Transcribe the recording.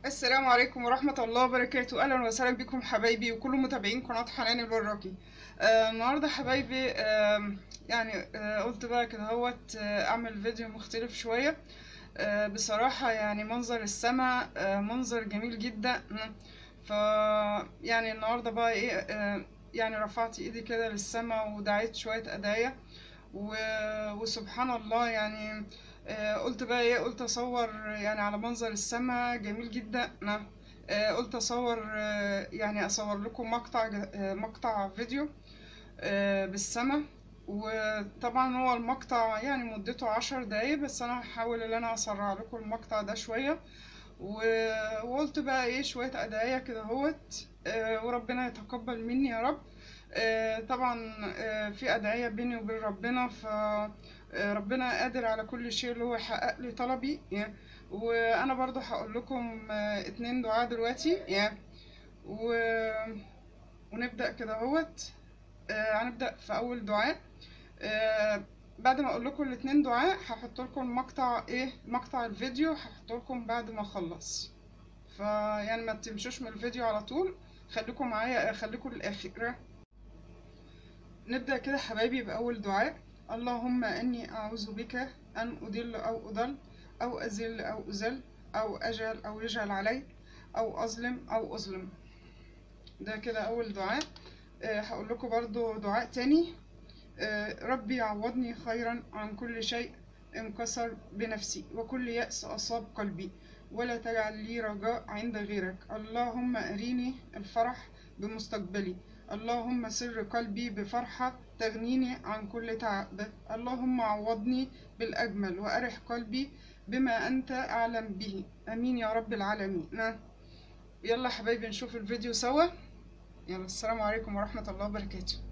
السلام عليكم ورحمة الله وبركاته أهلا وسهلا بكم حبايبي وكل متابعين قناة حنان الوراقي آه النهاردة حبايبي آه يعني آه قلت بقى كده هوت آه أعمل فيديو مختلف شوية آه بصراحة يعني منظر السماء آه منظر جميل جدا ف يعني النهاردة بقى إيه آه يعني رفعت إيدي كده للسماء ودعيت شوية أدايا و- وسبحان الله يعني آه، قلت بقى ايه قلت اصور يعني على منظر السماء جميل جدا آه، قلت اصور آه، يعني اصور لكم مقطع آه، مقطع فيديو آه، بالسماء وطبعا هو المقطع يعني مدته عشر دقايق بس انا هحاول ان انا اسرع لكم المقطع ده شوية و- وقلت بقى ايه شوية ادعية كده اهوت آه، وربنا يتقبل مني يا رب آه، طبعا آه، في ادعية بيني وبين ربنا ف آه، ربنا قادر على كل شيء اللي هو يحقق لي طلبي يعني وانا برضو هقول لكم آه، اتنين دعاء دلوقتي يعني و... ونبدأ كده اهوت آه، هنبدأ في اول دعاء آه، بعد ما اقول لكم الاتنين دعاء هحط لكم مقطع ايه مقطع الفيديو هحط لكم بعد ما اخلص فيعني ما تمشوش من الفيديو على طول خليكم معايا آه، خليكم للاخر نبدأ كده حبايبي بأول دعاء اللهم إني أعوذ بك أن أضل أو أضل أو أذل أو أذل أو أجل أو يجعل علي أو أظلم أو أظلم ده كده أول دعاء أه هقول لكم برضو دعاء تاني أه ربي عوضني خيرا عن كل شيء انكسر بنفسي وكل يأس أصاب قلبي ولا تجعل لي رجاء عند غيرك اللهم أريني الفرح بمستقبلي اللهم سر قلبي بفرحة تغنيني عن كل تعب اللهم عوضني بالأجمل وأرح قلبي بما أنت أعلم به أمين يا رب العالمين يلا حبايبي نشوف الفيديو سوا يلا السلام عليكم ورحمة الله وبركاته